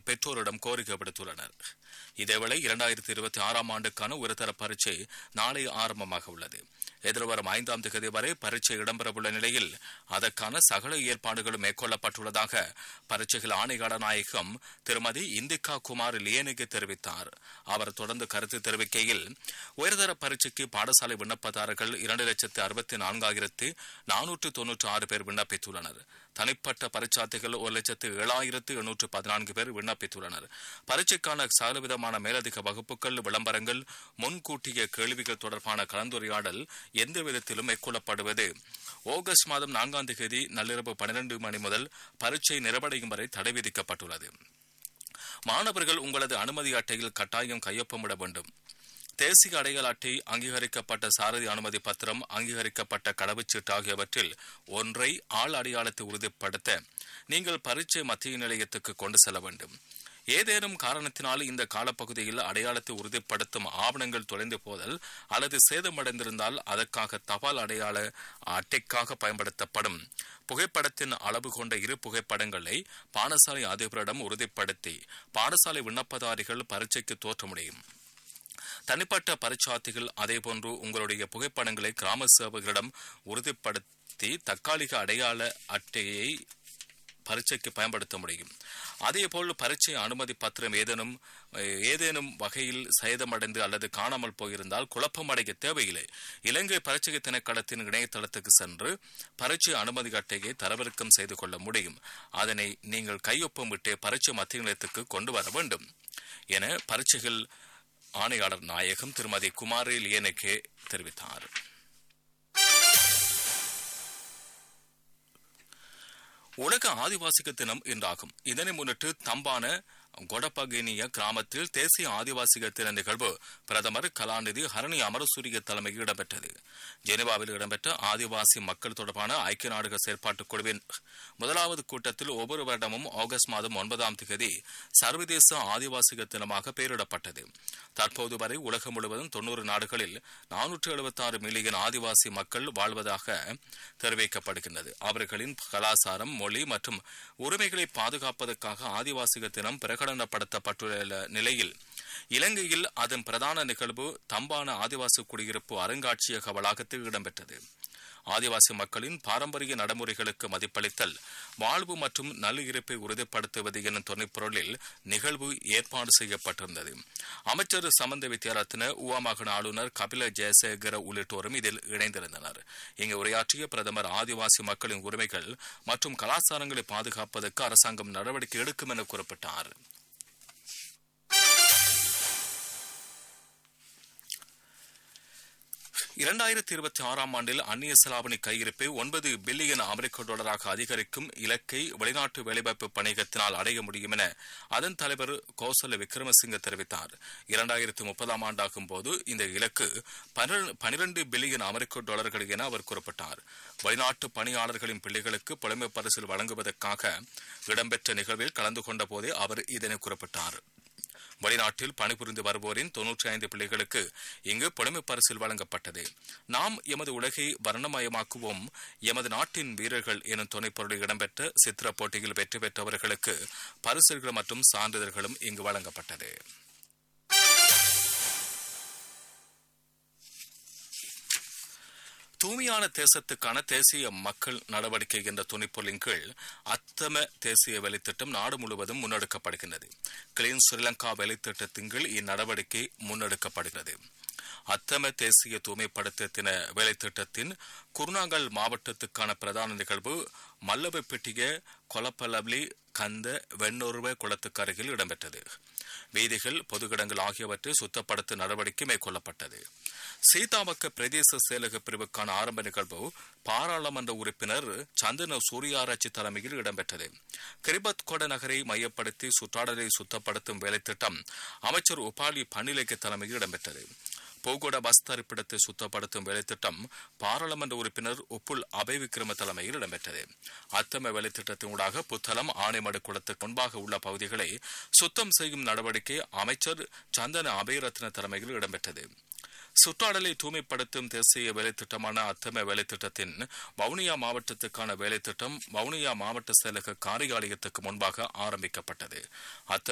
பெற்றோரிடம் கோரிக்கை விடுத்துள்ளனர் இதேவேளை இரண்டாயிரத்தி இருபத்தி ஆறாம் ஆண்டுக்கான ஒருதர பரீட்சை நாளை ஆரம்பமாக உள்ளது எதிர்வரும் ஐந்தாம் தேதி வரை பரீட்சை இடம்பெறவுள்ள நிலையில் அதற்கான சகல ஏற்பாடுகளும் மேற்கொள்ளப்பட்டுள்ளதாக பரீட்சைகள் ஆணையாளர் நாயகம் திருமதி இந்திகா குமார் லியனுக்கு தெரிவித்தார் அவர் தொடர்ந்து கருத்து தெரிவிக்கையில் உயர்தர பரீட்சைக்கு பாடசாலை விண்ணப்பதாரர்கள் இரண்டு லட்சத்து அறுபத்தி நான்காயிரத்து நானூற்று தொன்னூற்று ஆறு பேர் விண்ணப்பித்துள்ளனர் தனிப்பட்ட பரீட்சார்த்திகள் ஒரு லட்சத்து ஏழாயிரத்து எண்ணூற்று பதினான்கு பேர் விண்ணப்பித்துள்ளனர் பரீட்சைக்கான சகலவிதமான மேலதிக வகுப்புகள் விளம்பரங்கள் முன்கூட்டிய கேள்விகள் தொடர்பான கலந்துரையாடல் எந்த விதத்திலும் மேற்கொள்ளப்படுவது ஆகஸ்ட் மாதம் நான்காம் தேதி நள்ளிரவு பனிரெண்டு மணி முதல் பரீட்சை நிறைவடையும் வரை தடை விதிக்கப்பட்டுள்ளது மாணவர்கள் உங்களது அனுமதி அட்டையில் கட்டாயம் கையொப்பமிட வேண்டும் தேசிய அடையாள அட்டை அங்கீகரிக்கப்பட்ட சாரதி அனுமதி பத்திரம் அங்கீகரிக்கப்பட்ட கடவுச்சீட்டு ஆகியவற்றில் ஒன்றை ஆள் அடையாளத்தை உறுதிப்படுத்த நீங்கள் பரீட்சை மத்திய நிலையத்துக்கு கொண்டு செல்ல வேண்டும் ஏதேனும் காரணத்தினால் இந்த காலப்பகுதியில் அடையாளத்தை உறுதிப்படுத்தும் ஆவணங்கள் தொலைந்து போதல் அல்லது சேதமடைந்திருந்தால் அதற்காக தபால் அடையாள அட்டைக்காக பயன்படுத்தப்படும் புகைப்படத்தின் அளவு கொண்ட இரு புகைப்படங்களை பாடசாலை அதிபரிடம் உறுதிப்படுத்தி பாடசாலை விண்ணப்பதாரிகள் பரீட்சைக்கு தோற்ற முடியும் தனிப்பட்ட பரீட்சார்த்திகள் அதேபோன்று உங்களுடைய புகைப்படங்களை கிராம சேவகரிடம் உறுதிப்படுத்தி தற்காலிக அடையாள அட்டையை பரீட்சைக்கு பயன்படுத்த முடியும் அதேபோல் பரீட்சை அனுமதி பத்திரம் ஏதேனும் ஏதேனும் வகையில் சேதமடைந்து அல்லது காணாமல் போயிருந்தால் குழப்பமடைய தேவையில்லை இலங்கை பரீட்சை திணைக்களத்தின் இணையதளத்துக்கு சென்று பரீட்சை அனுமதி அட்டையை தரவிறக்கம் செய்து கொள்ள முடியும் அதனை நீங்கள் கையொப்பமிட்டு பரீட்சை மத்திய நிலையத்துக்கு கொண்டு வர வேண்டும் என பரீட்சைகள் ஆணையாளர் நாயகம் திருமதி குமாரி லியனுக்கே தெரிவித்தார் உலக ஆதிவாசிகள் தினம் இன்றாகும் இதனை முன்னிட்டு தம்பான கொடபகினிய கிராமத்தில் தேசிய ஆதிவாசிகள் தின நிகழ்வு பிரதமர் கலாநிதி ஹரணி அமரசூரிய தலைமையில் இடம்பெற்றது ஜெனீவாவில் இடம்பெற்ற ஆதிவாசி மக்கள் தொடர்பான ஐக்கிய நாடுகள் செயற்பாட்டுக் குழுவின் முதலாவது கூட்டத்தில் ஒவ்வொரு வருடமும் ஆகஸ்ட் மாதம் ஒன்பதாம் தேதி சர்வதேச ஆதிவாசிகள் தினமாக பெயரிடப்பட்டது தற்போது வரை உலகம் முழுவதும் தொன்னூறு நாடுகளில் நானூற்று எழுபத்தாறு மில்லியன் ஆதிவாசி மக்கள் வாழ்வதாக தெரிவிக்கப்படுகின்றது அவர்களின் கலாச்சாரம் மொழி மற்றும் உரிமைகளை பாதுகாப்பதற்காக ஆதிவாசிகள் தினம் பிரகடனப்படுத்தப்பட்டுள்ள நிலையில் இலங்கையில் அதன் பிரதான நிகழ்வு தம்பான ஆதிவாசி குடியிருப்பு அருங்காட்சியக வளாகத்தில் இடம்பெற்றது ஆதிவாசி மக்களின் பாரம்பரிய நடைமுறைகளுக்கு மதிப்பளித்தல் வாழ்வு மற்றும் நல்லிருப்பை உறுதிப்படுத்துவது எனும் துணைப்பொருளில் நிகழ்வு ஏற்பாடு செய்யப்பட்டிருந்தது அமைச்சர் சமந்த வித்யாரத்ன உவமாகாண ஆளுநர் கபில ஜெயசேகர உள்ளிட்டோரும் இதில் இணைந்திருந்தனர் இங்கு உரையாற்றிய பிரதமர் ஆதிவாசி மக்களின் உரிமைகள் மற்றும் கலாச்சாரங்களை பாதுகாப்பதற்கு அரசாங்கம் நடவடிக்கை எடுக்கும் என குறிப்பிட்டார் இரண்டாயிரத்தி இருபத்தி ஆறாம் ஆண்டில் அந்நிய செலாவணி கையிருப்பை ஒன்பது பில்லியன் அமெரிக்க டாலராக அதிகரிக்கும் இலக்கை வெளிநாட்டு வேலைவாய்ப்பு பணியகத்தினால் அடைய முடியும் என அதன் தலைவர் கௌசல விக்ரமசிங்க தெரிவித்தார் இரண்டாயிரத்தி முப்பதாம் ஆண்டாகும் போது இந்த இலக்கு பனிரண்டு பில்லியன் அமெரிக்க டாலர்கள் என அவர் குறிப்பிட்டார் வெளிநாட்டு பணியாளர்களின் பிள்ளைகளுக்கு புலமை பரிசில் வழங்குவதற்காக இடம்பெற்ற நிகழ்வில் கலந்து கொண்ட போதே அவர் இதனை குறிப்பிட்டார் வெளிநாட்டில் பணிபுரிந்து வருவோரின் தொன்னூற்றி ஐந்து பிள்ளைகளுக்கு இங்கு புலமை பரிசில் வழங்கப்பட்டது நாம் எமது உலகை வர்ணமயமாக்குவோம் எமது நாட்டின் வீரர்கள் எனும் துணைப்பொருளில் இடம்பெற்ற சித்திர போட்டியில் வெற்றி பெற்றவர்களுக்கு பரிசுகள் மற்றும் சான்றிதழ்களும் இங்கு வழங்கப்பட்டது தூய்மையான தேசத்துக்கான தேசிய மக்கள் நடவடிக்கை என்ற துணைப்பொருளின் கீழ் அத்தம தேசிய வேலைத்திட்டம் நாடு முழுவதும் முன்னெடுக்கப்படுகின்றது கிளீன் ஸ்ரீலங்கா வேலைத்திட்டத்தின் கீழ் இந்நடவடிக்கை முன்னெடுக்கப்படுகிறது அத்தம தேசிய தூய்மைப்படுத்த தின வேலைத்திட்டத்தின் குருநாங்கல் மாவட்டத்துக்கான பிரதான நிகழ்வு மல்லவப்பெட்டிய கொலப்பலப்லி கந்த வெண்ணொருவ குளத்துக்கு அருகில் இடம்பெற்றது வீதிகள் பொதுகிடங்கள் ஆகியவற்றை சுத்தப்படுத்த நடவடிக்கை மேற்கொள்ளப்பட்டது சீதாமக்க பிரதேச செயலக பிரிவுக்கான ஆரம்ப நிகழ்வு பாராளுமன்ற உறுப்பினர் சந்தன சூரியாராய்ச்சி தலைமையில் இடம்பெற்றது கிரிபத் கொட நகரை மையப்படுத்தி சுற்றாடலை சுத்தப்படுத்தும் வேலைத்திட்டம் அமைச்சர் உபாலி பன்னிலைக்கு தலைமையில் இடம்பெற்றது போகோட பஸ் தரிப்பிடத்தை சுத்தப்படுத்தும் வேலைத்திட்டம் பாராளுமன்ற உறுப்பினர் உப்புல் அபய் விக்ரம தலைமையில் இடம்பெற்றது அத்தம வேலைத்திட்டத்தினூடாக புத்தளம் ஆணைமடு குளத்துக்கு முன்பாக உள்ள பகுதிகளை சுத்தம் செய்யும் நடவடிக்கை அமைச்சர் சந்தன அபயரத்ன தலைமையில் இடம்பெற்றது சுற்றாடலை தூய்மைப்படுத்தும் தேசிய வேலைத்திட்டமான அத்தம வேலைத்திட்டத்தின் வவுனியா மாவட்டத்துக்கான வேலைத்திட்டம் வவுனியா மாவட்ட செயலக காரியாலயத்துக்கு முன்பாக ஆரம்பிக்கப்பட்டது